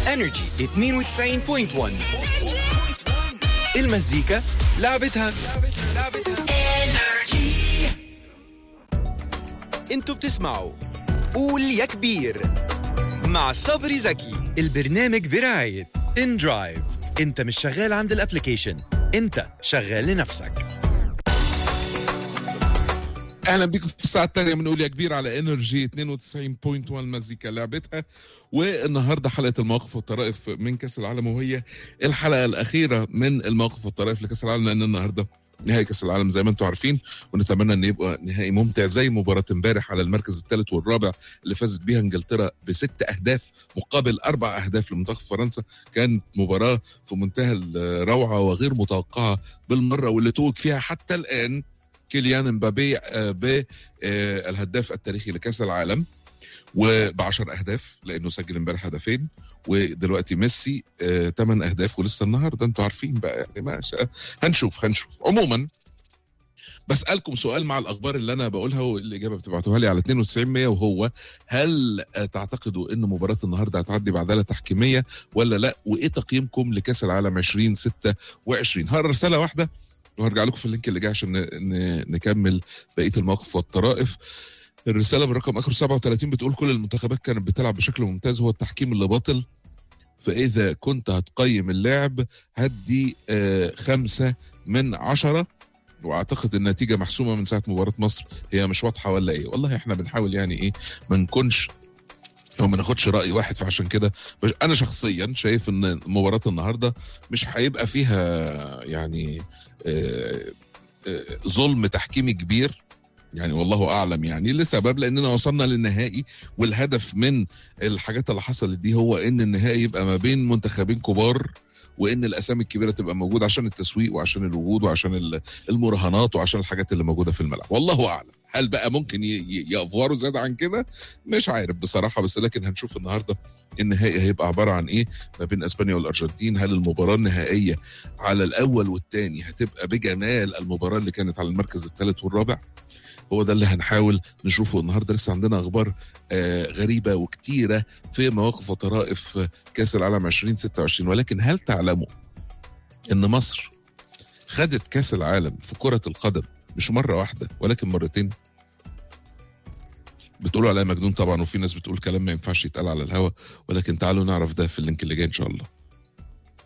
انرجي 92.1 المزيكا لعبتها انتوا بتسمعوا قول يا كبير مع صبري زكي البرنامج برعاية ان درايف انت مش شغال عند الابليكيشن انت شغال لنفسك اهلا بيكم في الساعه الثانيه بنقول يا كبير على انرجي 92.1 مزيكا لعبتها والنهارده حلقه المواقف والطرائف من كاس العالم وهي الحلقه الاخيره من المواقف والطرائف لكاس العالم لان النهارده نهائي كاس العالم زي ما انتم عارفين ونتمنى ان يبقى نهائي ممتع زي مباراه امبارح على المركز الثالث والرابع اللي فازت بيها انجلترا بست اهداف مقابل اربع اهداف لمنتخب فرنسا كانت مباراه في منتهى الروعه وغير متوقعه بالمره واللي توج فيها حتى الان كيليان مبابي بالهداف التاريخي لكاس العالم وب 10 اهداف لانه سجل امبارح هدفين ودلوقتي ميسي 8 اهداف ولسه النهارده انتوا عارفين بقى يعني ما هنشوف هنشوف عموما بسالكم سؤال مع الاخبار اللي انا بقولها والاجابه بتبعتوها لي على 92 وهو هل تعتقدوا ان مباراه النهارده هتعدي بعداله تحكيميه ولا لا وايه تقييمكم لكاس العالم 2026 هقرا رساله واحده وهرجع لكم في اللينك اللي جاي عشان نكمل بقيه المواقف والطرائف الرساله بالرقم اخر 37 بتقول كل المنتخبات كانت بتلعب بشكل ممتاز هو التحكيم اللي باطل فاذا كنت هتقيم اللعب هدي آه خمسة من عشرة واعتقد النتيجه محسومه من ساعه مباراه مصر هي مش واضحه ولا ايه والله احنا بنحاول يعني ايه ما نكونش او ما ناخدش راي واحد فعشان كده انا شخصيا شايف ان مباراه النهارده مش هيبقى فيها يعني آه آه ظلم تحكيمي كبير يعني والله اعلم يعني لسبب لاننا وصلنا للنهائي والهدف من الحاجات اللي حصلت دي هو ان النهائي يبقى ما بين منتخبين كبار وان الاسامي الكبيره تبقى موجوده عشان التسويق وعشان الوجود وعشان المراهنات وعشان الحاجات اللي موجوده في الملعب والله اعلم هل بقى ممكن يافوروا زياده عن كده مش عارف بصراحه بس لكن هنشوف النهارده النهائي هيبقى عباره عن ايه ما بين اسبانيا والارجنتين هل المباراه النهائيه على الاول والثاني هتبقى بجمال المباراه اللي كانت على المركز الثالث والرابع هو ده اللي هنحاول نشوفه النهارده لسه عندنا اخبار آه غريبه وكتيره في مواقف وطرائف كاس العالم 2026 ولكن هل تعلموا ان مصر خدت كاس العالم في كره القدم مش مره واحده ولكن مرتين بتقولوا عليا مجنون طبعا وفي ناس بتقول كلام ما ينفعش يتقال على الهوا ولكن تعالوا نعرف ده في اللينك اللي جاي ان شاء الله